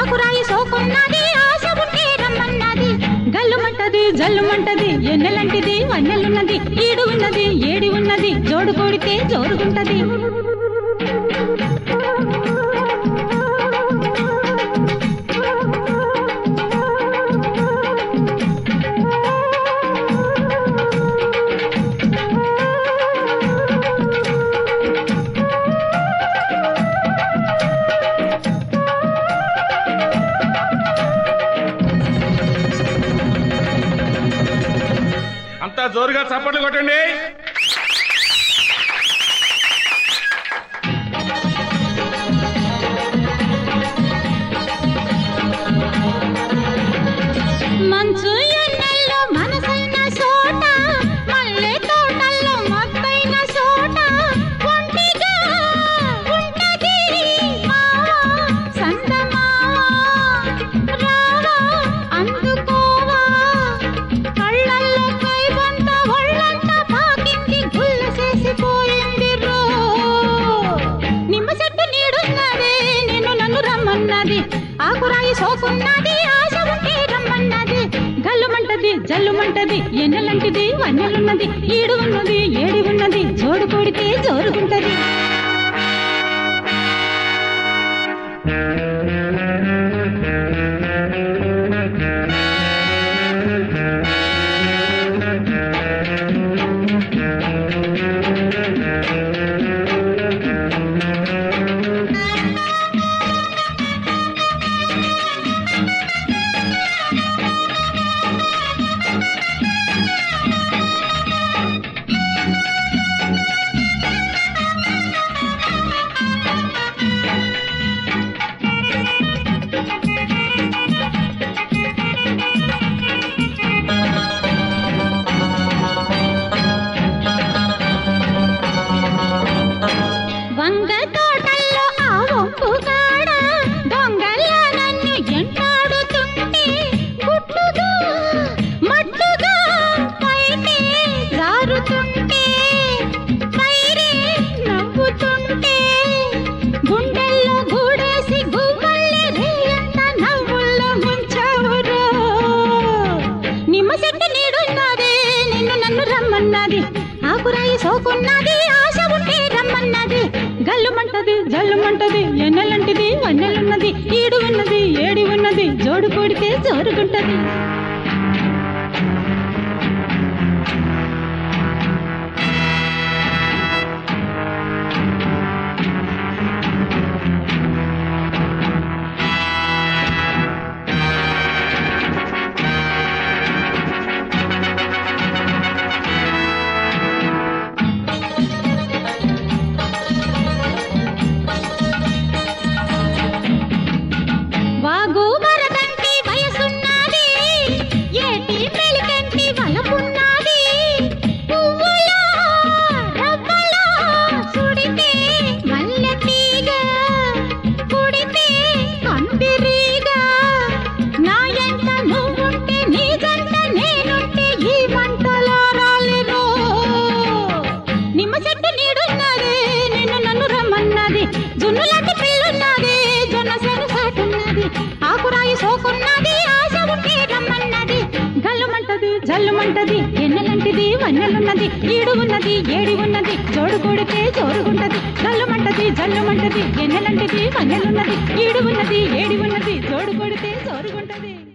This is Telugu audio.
ఆకురాయి సోకున్నది ఆశ ఉంటే రమ్మన్నది గల్లుమంటది జల్లుమంటది ఎన్నెలంటిది వన్నెలున్నది ఈడు ఉన్నది ఏడి ఉన్నది జోడు కొడితే జోరుగుంటది అంతా జోరుగా చప్పట్లు కొట్టండి మంచు ఎన్నెల్లో మనసైన చోట మల్లె తోటల్లో మత్తైన చోట ఒంటిగా ఉంటది మావా సందమావా రావా అందుకోవా కళ్ళల్లో కైబంత ఒళ్ళంతా పాకింది గుల్ల చేసిపోయింది రో నిమ్మ చెట్టు నీడున్నది నిన్ను నన్ను రమ్మన్నది ఆకురాయి సోకున్నది ఆశ ఉంటే రమ్మన్నది గల్లుమంటది జల్లుమంటది ఎన్నెలంటిది వన్నెలున్నది ఈడు ఉన్నది ఏడి ఉన్నది జోడు కొడితే జోరుగుంటది వంగ తోటల్లో ఆ వంపు కాడ దొంగల నన్ను ఎంటాడుతుంటే గుట్టుగా మట్టుగా పైనే జారుతుంటే పైరే నవ్వుతుంటే గుండెల్లో గూడేసి గువ్వల్లి రేయంత నవ్వుల్లో ముంచావురో నిమ్మ చెట్టు నీడున్నది నిన్ను నన్ను రమ్మన్నది ఆకురాయి సోకున్నది ఆశ ఉంటే రమ్మన్నది గల్లుమంటది జల్లుమంటది ఎన్నెలంటిది వన్నెలున్నది ఈడు ఉన్నది ఏడి ఉన్నది జోడు కూడితే జోరుగుంటది వాగు వరదంటి వయసున్నది ఏటి మెలికంటి వలపున్నది పువ్వులా రవ్వలా సుడితే మల్లె తీగ కుడితే కందిరీగా నా ఎంట నువ్వుంటే నీ జంట నేనుంటే ఈ మంటలో రాలిరో నిమ్మ చెట్టు నీడున్నది నిన్ను నన్ను రమ్మన్నది జున్నులాంటి పిల్లున్నది జొన్న సెను సాటున్నది ఆకురాయి సోకున్నది ఆశ ఉంటే రమ్మన్నది గల్లుమంటది జల్లుమంటది ఎన్నెలంటిది వన్నెలున్నది ఈడు ఉన్నది ఏడి ఉన్నది జోడు కూడితే జోరుగుంటది గల్లుమంటది జల్లుమంటది ఎన్నెలంటిది వన్నెలున్నది ఈడు ఉన్నది ఏడి ఉన్నది జోడు కొడితే జోరుగుంటది